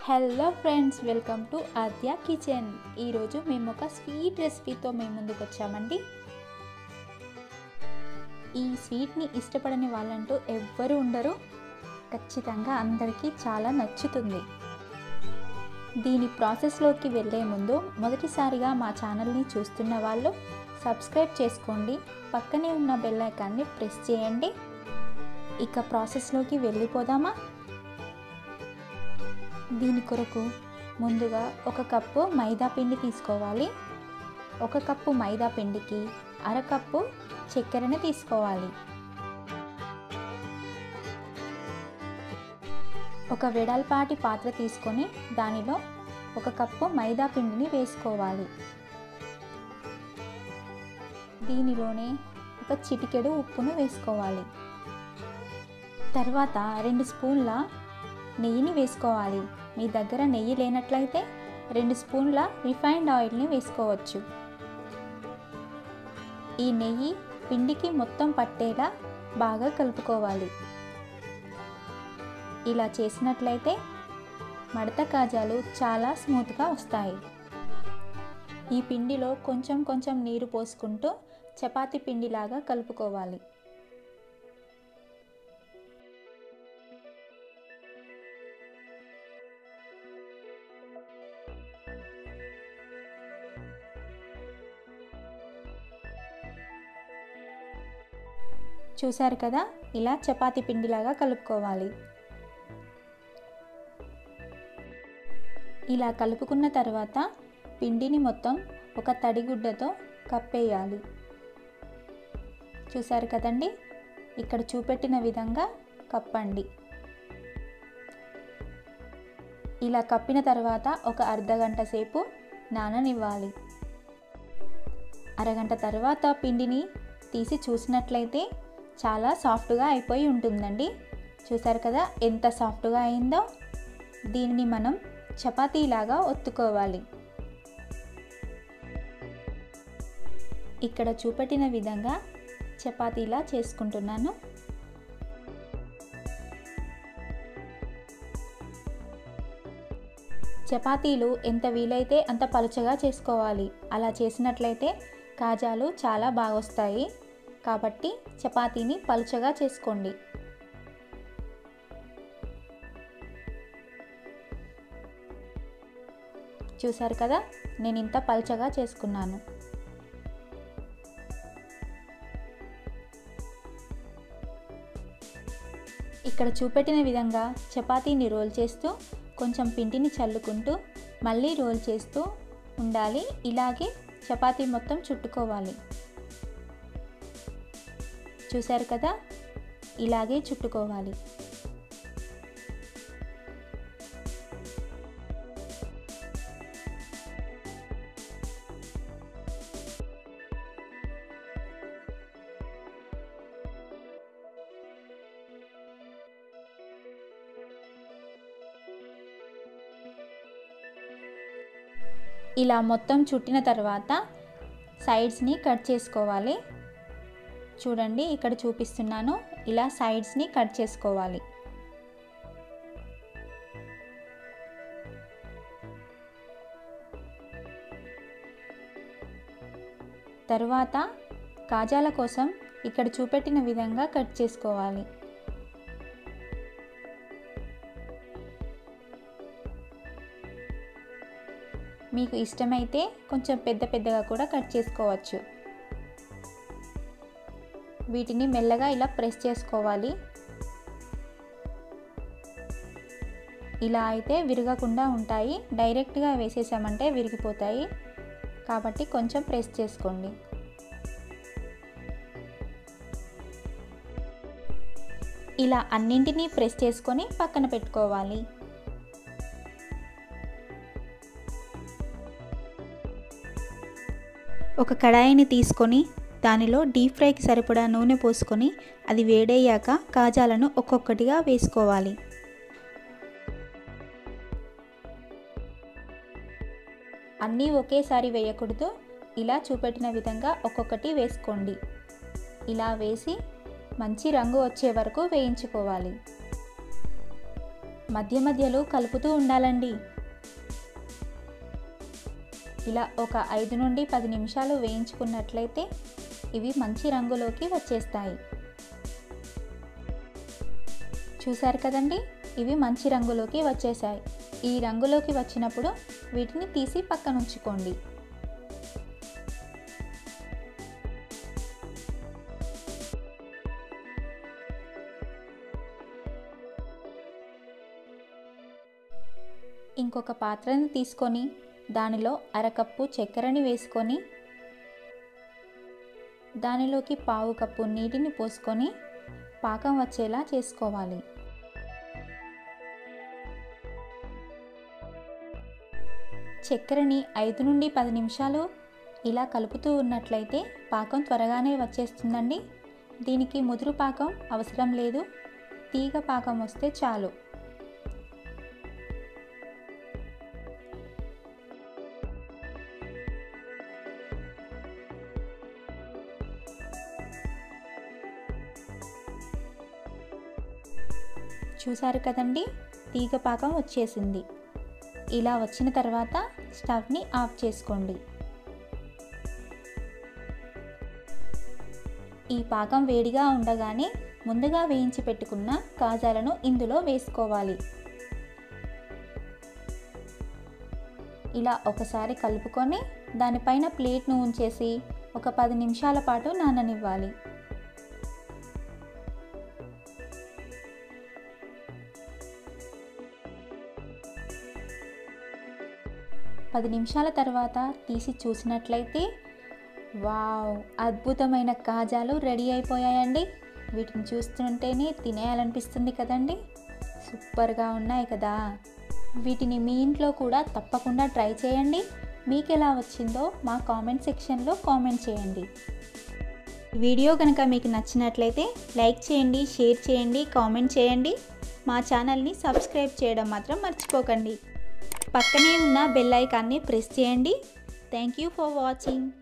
hello friends welcome to Aadya kitchen ఈరోజు మేము ఒక స్వీట్ రెసిపీతో మేము ముందుకు వచ్చామండి ఈ స్వీట్ని ఇష్టపడని వాళ్ళంటూ ఎవ్వరూ ఉండరు ఖచ్చితంగా అందరికీ చాలా నచ్చుతుంది దీని ప్రాసెస్లోకి వెళ్ళే ముందు మొదటిసారిగా మా ఛానల్ని చూస్తున్న వాళ్ళు సబ్స్క్రైబ్ చేసుకోండి పక్కనే ఉన్న బెల్ ఐకాన్ని ప్రెస్ చేయండి ఇక ప్రాసెస్లోకి వెళ్ళిపోదామా దీని కొరకు ముందుగా ఒక కప్పు మైదా పిండి తీసుకోవాలి ఒక కప్పు మైదా పిండికి అరకప్పు చక్కెరని తీసుకోవాలి ఒక వెడల్పాటి పాత్ర తీసుకొని దానిలో ఒక కప్పు మైదా పిండిని వేసుకోవాలి దీనిలోనే ఒక చిటికెడు ఉప్పును వేసుకోవాలి తర్వాత రెండు స్పూన్ల నెయ్యిని వేసుకోవాలి మీ దగ్గర నెయ్యి లేనట్లయితే రెండు స్పూన్ల రిఫైన్డ్ ఆయిల్ని వేసుకోవచ్చు ఈ నెయ్యి పిండికి మొత్తం పట్టేలా బాగా కలుపుకోవాలి ఇలా చేసినట్లయితే మడత కాజాలు చాలా స్మూత్గా వస్తాయి ఈ పిండిలో కొంచెం కొంచెం నీరు పోసుకుంటూ చపాతి పిండిలాగా కలుపుకోవాలి చూశారు కదా ఇలా చపాతి పిండిలాగా కలుపుకోవాలి ఇలా కలుపుకున్న తర్వాత పిండిని మొత్తం ఒక తడిగుడ్డతో కప్పేయాలి చూశారు కదండి ఇక్కడ చూపెట్టిన విధంగా కప్పండి ఇలా కప్పిన తర్వాత ఒక అర్ధ గంట సేపు నాననివ్వాలి అరగంట తర్వాత పిండిని తీసి చూసినట్లయితే చాలా సాఫ్ట్గా అయిపోయి ఉంటుందండి చూసారు కదా ఎంత సాఫ్ట్గా అయిందో దీనిని మనం చపాతీలాగా ఒత్తుకోవాలి ఇక్కడ చూపెట్టిన విధంగా చపాతీలా చేసుకుంటున్నాను చపాతీలు ఎంత వీలైతే అంత పలుచగా చేసుకోవాలి అలా చేసినట్లయితే కాజాలు చాలా బాగా వస్తాయి కాబట్టి చపాతీని పలుచగా చేసుకోండి చూసారు కదా నేను ఇంత పలుచగా చేసుకున్నాను ఇక్కడ చూపెట్టిన విధంగా చపాతీని రోల్ చేస్తూ కొంచెం పిండిని చల్లుకుంటూ మళ్ళీ రోల్ చేస్తూ ఉండాలి ఇలాగే చపాతీ మొత్తం చుట్టుకోవాలి చూశారు కదా ఇలాగే చుట్టుకోవాలి ఇలా మొత్తం చుట్టిన తర్వాత సైడ్స్ని కట్ చేసుకోవాలి చూడండి ఇక్కడ చూపిస్తున్నాను ఇలా సైడ్స్ని కట్ చేసుకోవాలి తర్వాత కాజాల కోసం ఇక్కడ చూపెట్టిన విధంగా కట్ చేసుకోవాలి మీకు ఇష్టమైతే కొంచెం పెద్ద పెద్దగా కూడా కట్ చేసుకోవచ్చు వీటిని మెల్లగా ఇలా ప్రెస్ చేసుకోవాలి ఇలా అయితే విరగకుండా ఉంటాయి డైరెక్ట్గా వేసేసామంటే విరిగిపోతాయి కాబట్టి కొంచెం ప్రెస్ చేసుకోండి ఇలా అన్నింటినీ ప్రెస్ చేసుకొని పక్కన పెట్టుకోవాలి ఒక కడాయిని తీసుకొని దానిలో డీప్ ఫ్రైకి సరిపడా నూనె పోసుకొని అది వేడయ్యాక కాజాలను ఒక్కొక్కటిగా వేసుకోవాలి అన్నీ ఒకేసారి వేయకూడదు ఇలా చూపెట్టిన విధంగా ఒక్కొక్కటి వేసుకోండి ఇలా వేసి మంచి రంగు వచ్చే వరకు వేయించుకోవాలి మధ్య మధ్యలో కలుపుతూ ఉండాలండి ఇలా ఒక ఐదు నుండి పది నిమిషాలు వేయించుకున్నట్లయితే ఇవి మంచి రంగులోకి వచ్చేస్తాయి చూసారు కదండి ఇవి మంచి రంగులోకి వచ్చేసాయి ఈ రంగులోకి వచ్చినప్పుడు వీటిని తీసి పక్కన ఉంచుకోండి ఇంకొక పాత్రని తీసుకొని దానిలో అరకప్పు చక్కెరని వేసుకొని దానిలోకి పావు కప్పు నీటిని పోసుకొని పాకం వచ్చేలా చేసుకోవాలి చక్కెరని ఐదు నుండి పది నిమిషాలు ఇలా కలుపుతూ ఉన్నట్లయితే పాకం త్వరగానే వచ్చేస్తుందండి దీనికి ముదురు పాకం అవసరం లేదు తీగ పాకం వస్తే చాలు చూసారు కదండి తీగ పాకం వచ్చేసింది ఇలా వచ్చిన తర్వాత స్టవ్ని ఆఫ్ చేసుకోండి ఈ పాకం వేడిగా ఉండగానే ముందుగా వేయించి పెట్టుకున్న కాజాలను ఇందులో వేసుకోవాలి ఇలా ఒకసారి కలుపుకొని దానిపైన ప్లేట్ను ఉంచేసి ఒక పది నిమిషాల పాటు నాననివ్వాలి పది నిమిషాల తర్వాత తీసి చూసినట్లయితే వావ్ అద్భుతమైన కాజాలు రెడీ అయిపోయాయండి వీటిని చూస్తుంటేనే తినేయాలనిపిస్తుంది కదండి సూపర్గా ఉన్నాయి కదా వీటిని మీ ఇంట్లో కూడా తప్పకుండా ట్రై చేయండి మీకు ఎలా వచ్చిందో మా కామెంట్ సెక్షన్లో కామెంట్ చేయండి వీడియో కనుక మీకు నచ్చినట్లయితే లైక్ చేయండి షేర్ చేయండి కామెంట్ చేయండి మా ఛానల్ని సబ్స్క్రైబ్ చేయడం మాత్రం మర్చిపోకండి పక్కనే ఉన్న బెల్ ఐకాన్ని ప్రెస్ చేయండి థ్యాంక్ యూ ఫర్ వాచింగ్